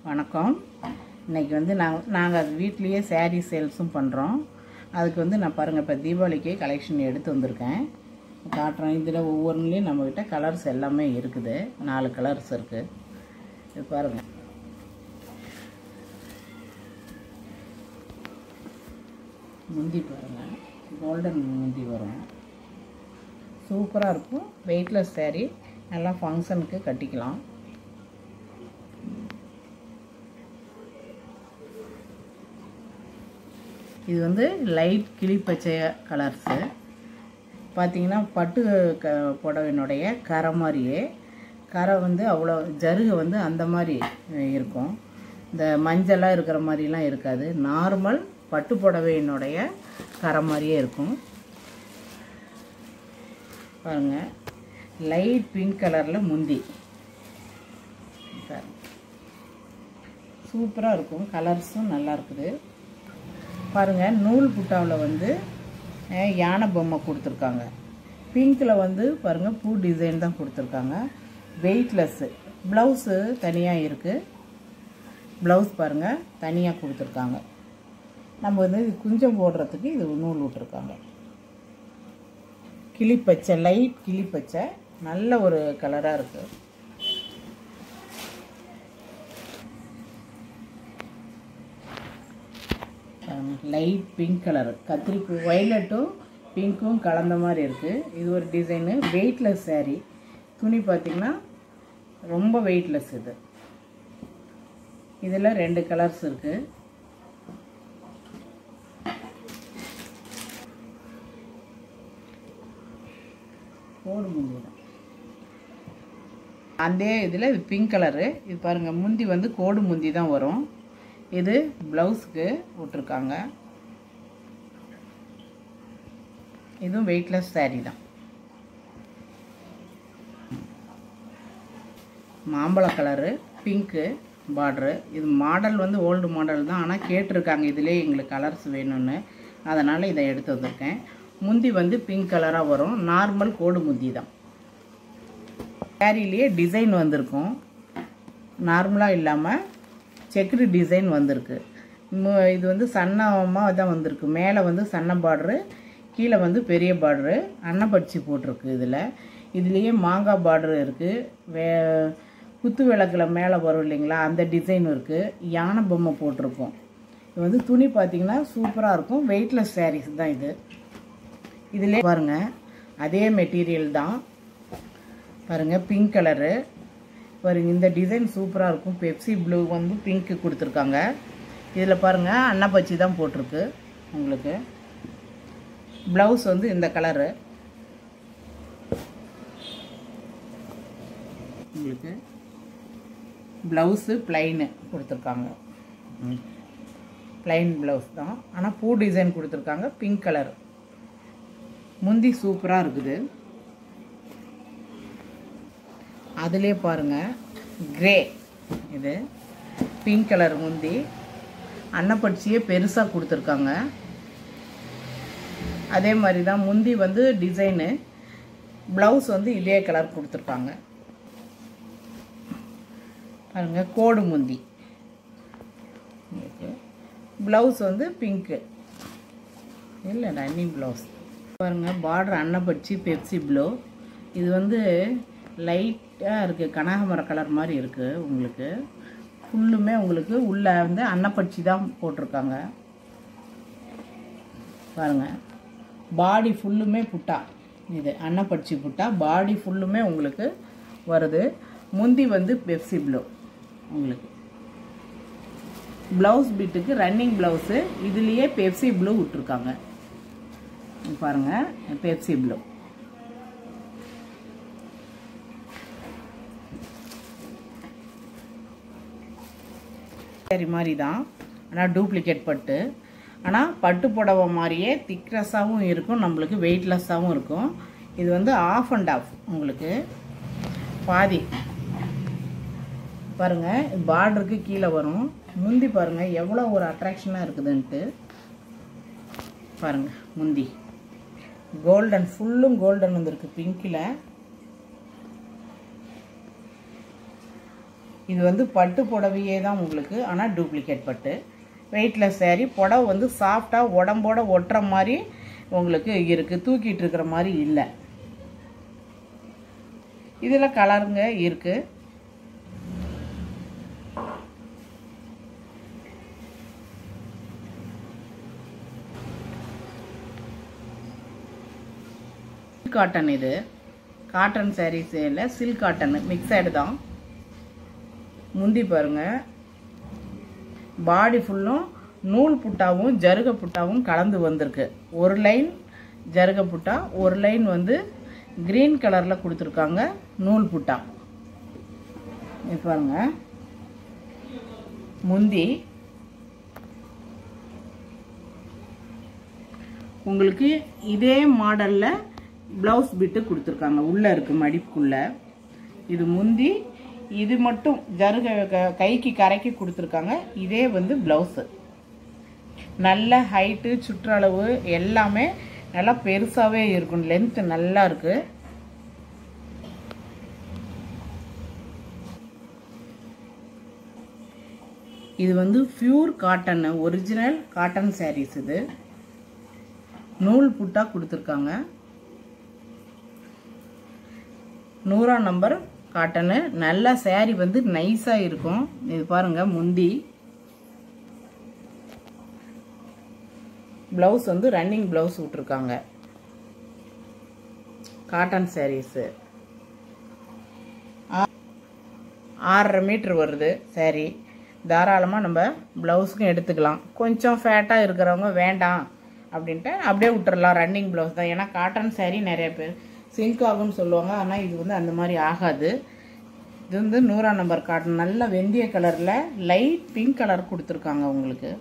வணக்கம் இன்னைக்கு வந்து நாங்கள் நாங்கள் அது வீட்லேயே saree சேல்ஸும் பண்ணுறோம் அதுக்கு வந்து நான் பாருங்கள் இப்போ தீபாவளிக்கு கலெக்ஷன் எடுத்து வந்திருக்கேன் காட்டுறேன் இதில் ஒவ்வொன்றுலேயும் நம்மக்கிட்ட கலர்ஸ் எல்லாமே இருக்குது நாலு கலர்ஸ் இருக்குது இது பாருங்கள் முந்தி பாருங்கள் கோல்டன் முந்தி வரும் சூப்பராக இருக்கும் வெயிட்லெஸ் saree நல்லா ஃபங்க்ஷனுக்கு கட்டிக்கலாம் இது வந்து லைட் கிளிப்பச்சை கலர்ஸு பார்த்தீங்கன்னா பட்டு க புடவையினுடைய கரை மாதிரியே கரை வந்து அவ்வளோ ஜருகு வந்து அந்த மாதிரி இருக்கும் இந்த மஞ்சளாக இருக்கிற மாதிரிலாம் இருக்காது நார்மல் பட்டு புடவையினுடைய கரை மாதிரியே இருக்கும் பாருங்க லைட் பிங்க் கலரில் முந்தி பாருங்க சூப்பராக இருக்கும் கலர்ஸும் நல்லா இருக்குது பாருங்கள் நூல் புட்டாவில் வந்து அஹ், யானை பொம்மை கொடுத்துருக்காங்க பிங்க்கில் வந்து பாருங்கள் பூ டிசைன் தான் கொடுத்துருக்காங்க வெயிட்லெஸ்ஸு ப்ளவுஸு தனியாக இருக்குது ப்ளவுஸ் பாருங்கள் தனியாக கொடுத்துருக்காங்க நம்ம வந்து இது குஞ்சம் போடுறதுக்கு இது நூல் விட்ருக்காங்க கிளிப்பச்சை லைட் கிளிப்பச்சை நல்ல ஒரு கலராக இருக்குது லைட் பிங்க் கலர் கத்திரிப்பூ வயலட்டும் பிங்க்கும் கலந்த மாதிரி இருக்குது இது ஒரு டிசைனு வெயிட்லெஸ் saree துணி பார்த்திங்கன்னா ரொம்ப வெயிட்லெஸ் இது இதில் ரெண்டு கலர்ஸ் இருக்குது கோடு முந்தி தான் அந்த இதில் இது பிங்க் கலரு இது பாருங்கள் முந்தி வந்து கோடு முந்தி தான் வரும் இது ப்ளவுஸுக்கு விட்ருக்காங்க இதுவும் வெயிட்லெஸ் saree தான் மாம்பழ கலரு பிங்க்கு பார்ட்ரு இது மாடல் வந்து ஓல்டு மாடல் தான் ஆனால் கேட்டிருக்காங்க இதிலே எங்களுக்கு கலர்ஸ் வேணும்னு அதனால் இதை எடுத்து வந்திருக்கேன் முந்தி வந்து பிங்க் கலராக வரும் நார்மல் கோடு முந்தி தான் சாரிலேயே டிசைன் வந்திருக்கும் நார்மலாக இல்லாமல் செக்குடு டிசைன் வந்திருக்கு மு- இது வந்து சன்னமாக தான் வந்திருக்கு மேலே வந்து சன்ன பார்டரு கீழே வந்து பெரிய பார்டரு அன்னப்படிச்சி போட்டிருக்கு இதில் இதுலேயே மாங்காய் பார்டரு இருக்குது வே குத்து விளக்கில் மேலே வரும் இல்லைங்களா அந்த டிசைன் இருக்குது யானை பொம்மை போட்டிருக்கோம் இது வந்து துணி பார்த்தீங்கன்னா சூப்பராக இருக்கும் வெயிட்லெஸ் sarees தான் இது இதிலே பாருங்க அதே மெட்டீரியல் தான் பாருங்க பிங்க் கலரு பாருங்க இந்த டிசைன் சூப்பராக இருக்கும் பெப்சி ப்ளூ வந்து பிங்க்கு கொடுத்துருக்காங்க இதில் பாருங்க அன்னப்பச்சி தான் போட்டிருக்கு உங்களுக்கு ப்ளவுஸ் வந்து இந்த கலரு உங்களுக்கு ப்ளவுஸு ப்ளைனு கொடுத்துருக்காங்க ப்ளைன் ப்ளவுஸ் தான் ஆனால் பூ டிசைன் கொடுத்துருக்காங்க பிங்க் கலர் முந்தி சூப்பராக இருக்குது அதிலே பாருங்க கிரே இது பிங்க் கலர் முந்தி அன்னப்பட்சியே பெருசாக கொடுத்துருக்காங்க அதே மாதிரி தான் முந்தி வந்து டிசைனு ப்ளவுஸ் வந்து இதே கலர் கொடுத்துருக்காங்க பாருங்க கோடு முந்தி ப்ளவுஸ் வந்து பிங்க்கு இல்லை ரன்னிங் ப்ளவுஸ் பாருங்க பார்டர் அன்னப்பட்சி பெப்சி ப்ளூ இது வந்து லைட்டாக இருக்குது கனகாமர கலர் மாதிரி இருக்குது உங்களுக்கு ஃபுல்லுமே உங்களுக்கு உள்ளே வந்து அன்னப்பட்சி தான் போட்டிருக்காங்க பாருங்க பாடி ஃபுல்லுமே புட்டா இது அன்னப்பட்சி புட்டா பாடி ஃபுல்லுமே உங்களுக்கு வருது முந்தி வந்து பெப்சி ப்ளூ உங்களுக்கு ப்ளவுஸ் பிட்டுக்கு ரன்னிங் ப்ளவுஸு இதுலேயே பெப்சி ப்ளூ விட்ருக்காங்க இங்க பாருங்க பெப்சி ப்ளூ சரி மாதிரி தான் ஆனால் டூப்ளிகேட் பட்டு ஆனால் பட்டு புடவை மாதிரியே திக்னஸாகவும் இருக்கும் நம்மளுக்கு வெயிட்லெஸ்ஸாகவும் இருக்கும் இது வந்து ஆஃப் அண்ட் ஆஃப் உங்களுக்கு பாதி பாருங்கள் பார்டருக்கு கீழே வரும் முந்தி பாருங்கள் எவ்வளோ ஒரு அட்ராக்ஷனாக இருக்குதுன்ட்டு பாருங்கள் முந்தி கோல்டன் ஃபுல்லும் கோல்டன் வந்திருக்கு பிங்க்கில் இது வந்து பட்டு புடவையே தான் உங்களுக்கு ஆனால் டூப்ளிகேட் பட்டு வெயிட்லெஸ் saree புடவை வந்து சாஃப்டாக உடம்போட ஒட்டுற மாதிரி உங்களுக்கு இருக்குது தூக்கிட்டு இருக்கிற மாதிரி இல்லை இதில் கலருங்க இருக்குது காட்டன் இது காட்டன் சாரீஸ் இல்லை சில்க் காட்டன் மிக்சடு தான் முந்தி பாருங்க பாடி ஃபுல்லும் நூல் புட்டாவும் ஜருக புட்டாவும் கலந்து வந்திருக்கு ஒரு லைன் ஜருக புட்டா ஒரு லைன் வந்து கிரீன் கலரில் கொடுத்துருக்காங்க நூல் புட்டா இது பாருங்க முந்தி உங்களுக்கு இதே மாடலில் ப்ளவுஸ் பிட்டு கொடுத்துருக்காங்க உள்ளே இருக்கு மடிப்புக்குள்ளே இது முந்தி இது மட்டும் ஜருக க- கைக்கு கரைக்கு கொடுத்துருக்காங்க இதே வந்து ப்ளவுஸு நல்ல ஹைட்டு சுற்றளவு எல்லாமே நல்லா பெருசாகவே இருக்கும் லென்த்து நல்லா இருக்கு இது வந்து pure cotton original cotton sarees இது நூல் புட்டா கொடுத்துருக்காங்க நூறாம் நம்பர் காட்டனு நல்ல saree வந்து நைஸாக இருக்கும் இது பாருங்க முந்தி ப்ளவுஸ் வந்து ரன்னிங் ப்ளவுஸ் விட்ருக்காங்க காட்டன் சாரீஸு ஆறரை மீட்ரு வருது saree தாராளமாக நம்ம ப்ளவுஸுக்கும் எடுத்துக்கலாம் கொஞ்சம் ஃபேட்டாக இருக்கிறவங்க வேண்டாம் அப்படின்ட்டு அப்படியே விட்டுறலாம் ரன்னிங் ப்ளவுஸ் தான் ஏன்னா காட்டன் saree நிறைய பேர் சிங்க் ஆகும்னு சொல்லுவாங்க ஆனால் இது வந்து அந்த மாதிரி ஆகாது இது வந்து நூறாம் நம்பர் காட்டன் நல்ல வெந்தய கலரில் லைட் பிங்க் கலர் கொடுத்துருக்காங்க உங்களுக்கு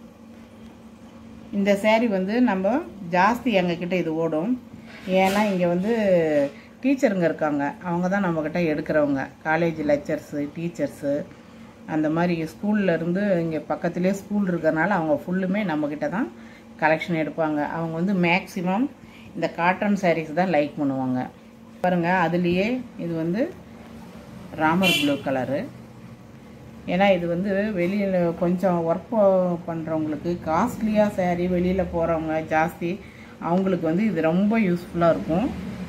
இந்த saree வந்து நம்ம ஜாஸ்தி எங்ககிட்ட இது ஓடும் ஏன்னா இங்கே வந்து டீச்சருங்க இருக்காங்க அவங்க தான் நம்மக்கிட்ட எடுக்கிறவங்க காலேஜ் லெக்சர்ஸு டீச்சர்ஸு அந்த மாதிரி ஸ்கூல்ல இருந்து இங்கே பக்கத்துலேயே ஸ்கூல் இருக்கிறனால அவங்க ஃபுல்லுமே நம்மக்கிட்ட தான் கலெக்ஷன் எடுப்பாங்க அவங்க வந்து மேக்ஸிமம் இந்த காட்டன் sarees தான் லைக் பண்ணுவாங்க பாருங்கள் அதுலேயே இது வந்து ராமர் ப்ளூ கலரு ஏன்னா இது வந்து வெளியில் கொஞ்சம் ஒர்க் பண்ணுறவங்களுக்கு காஸ்ட்லியாக saree வெளியில் போகிறவங்க ஜாஸ்தி அவங்களுக்கு வந்து இது ரொம்ப யூஸ்ஃபுல்லாக இருக்கும்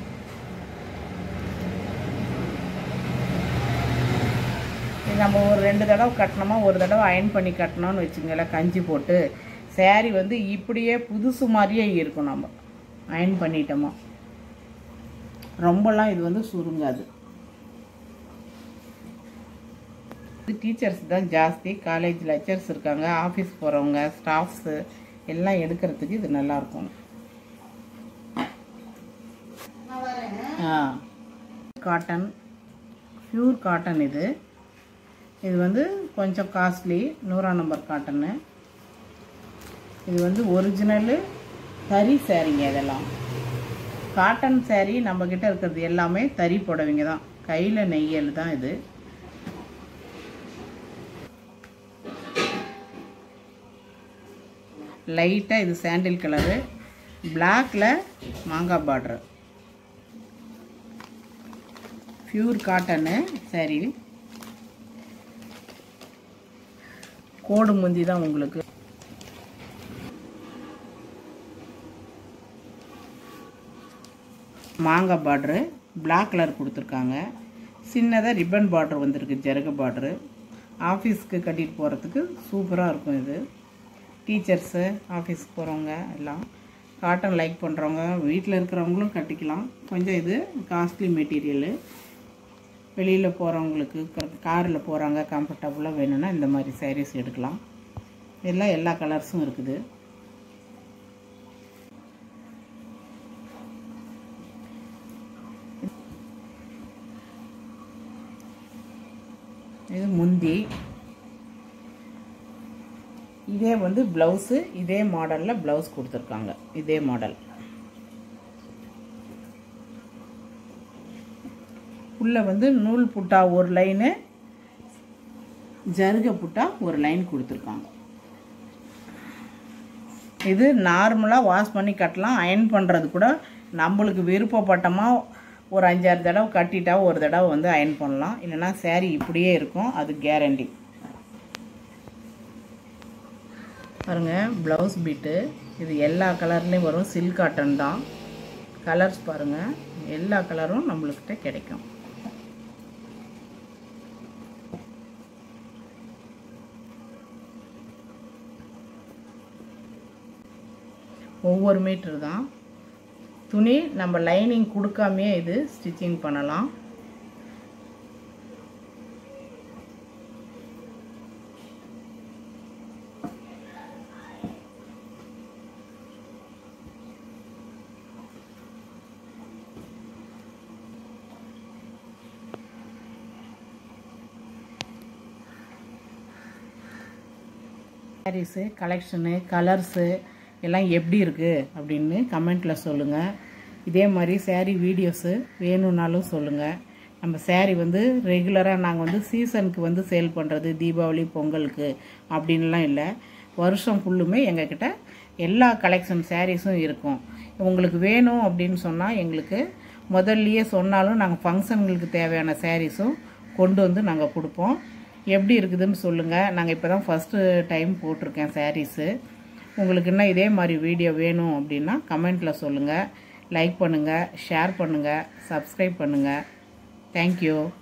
இது நம்ம ஒரு ரெண்டு தடவை கட்டினோமா ஒரு தடவை அயன் பண்ணி கட்டினோம்னு வச்சுங்களேன் கஞ்சி போட்டு saree வந்து இப்படியே புதுசு மாதிரியே இருக்கும் நம்ம அயன் பண்ணிட்டோமா ரொம்பலாம் இது வந்து சுருங்காது இது டீச்சர்ஸ் தான் ஜாஸ்தி காலேஜ் லெக்சர்ஸ் இருக்காங்க ஆஃபீஸ் போகிறவங்க ஸ்டாஃப்ஸு எல்லாம் எடுக்கிறதுக்கு இது நல்லாயிருக்கும் ஆ காட்டன் பியூர் காட்டன் இது இது வந்து கொஞ்சம் காஸ்ட்லி நூறாம் நம்பர் காட்டனு இது வந்து ஒரிஜினலு தறி சாரீங்க இதெல்லாம் காட்டன் saree நம்மக்கிட்ட இருக்கிறது எல்லாமே தறி புடவைங்க தான் கையில் நெய்யல் தான் இது லைட்டாக இது சாண்டில் கலரு பிளாக்ல மாங்காய் பார்டரு பியூர் காட்டனு saree கோடு முந்தி தான் உங்களுக்கு மாங்காய் பார்ட்ரு Black கலர் கொடுத்துருக்காங்க சின்னதாக ரிப்பன் பார்ட்ரு வந்திருக்கு ஜருக பார்ட்ரு ஆஃபீஸ்க்கு கட்டிட்டு போகிறதுக்கு சூப்பராக இருக்கும் இது டீச்சர்ஸு ஆஃபீஸ்க்கு போகிறவங்க எல்லாம் காட்டன் லைக் பண்ணுறவங்க வீட்டில் இருக்கிறவங்களும் கட்டிக்கலாம் கொஞ்சம் இது காஸ்ட்லி மெட்டீரியலு வெளியில் போகிறவங்களுக்கு காரில் போகிறாங்க கம்ஃபர்டபுளாக வேணும்னா இந்த மாதிரி sarees எடுக்கலாம் இதெல்லாம் எல்லா கலர்ஸும் இருக்குது இது முந்தி இதே வந்து ப்ளவுஸு இதே மாடலில் ப்ளவுஸ் கொடுத்துருக்காங்க இதே மாடல் உள்ள வந்து நூல் புட்டா ஒரு லைனு ஜருக புட்டா ஒரு லைன் கொடுத்துருக்காங்க இது நார்மலாக வாஷ் பண்ணி கட்டலாம் அயன் பண்ணுறது கூட நம்மளுக்கு விருப்பப்பட்டமா ஒரு அஞ்சாறு தடவை கட்டிட்டா ஒரு தடவை வந்து அயன் பண்ணலாம் இல்லைன்னா saree இப்படியே இருக்கும் அது கேரண்டி பாருங்க ப்ளவுஸ் பீட்டு இது எல்லா கலர்லேயும் வரும் சில்க் காட்டன் தான் கலர்ஸ் பாருங்க எல்லா கலரும் நம்மளுக்கிட்ட கிடைக்கும் ஒவ்வொரு மீட்டர் தான் துணி நம்ம லைனிங் கொடுக்காமையே இது ஸ்டிச்சிங் பண்ணலாம் சாரீஸு கலெக்ஷனு கலர்ஸு எல்லாம் எப்படி இருக்குது அப்படின்னு கமெண்ட்டில் சொல்லுங்கள் இதே மாதிரி saree வீடியோஸு வேணும்னாலும் சொல்லுங்கள் நம்ம saree வந்து ரெகுலராக நாங்கள் வந்து சீசனுக்கு வந்து சேல் பண்ணுறது தீபாவளி பொங்கலுக்கு அப்படின்லாம் இல்லை வருஷம் ஃபுல்லுமே எங்ககிட்ட எல்லா கலெக்ஷன் சாரீஸும் இருக்கும் உங்களுக்கு வேணும் அப்படின்னு சொன்னால் எங்களுக்கு முதல்லையே சொன்னாலும் நாங்கள் ஃபங்க்ஷன்களுக்கு தேவையான சாரீஸும் கொண்டு வந்து நாங்கள் கொடுப்போம் எப்படி இருக்குதுன்னு சொல்லுங்கள் நாங்கள் இப்போ தான் ஃபஸ்ட்டு டைம் போட்டிருக்கேன் சாரீஸு உங்களுக்கு இன்னும் இதே மாதிரி வீடியோ வேணும் அப்படின்னா கமெண்ட்டில் சொல்லுங்கள் லைக் பண்ணுங்கள் ஷேர் பண்ணுங்கள் சப்ஸ்கிரைப் பண்ணுங்கள் தேங்க்யூ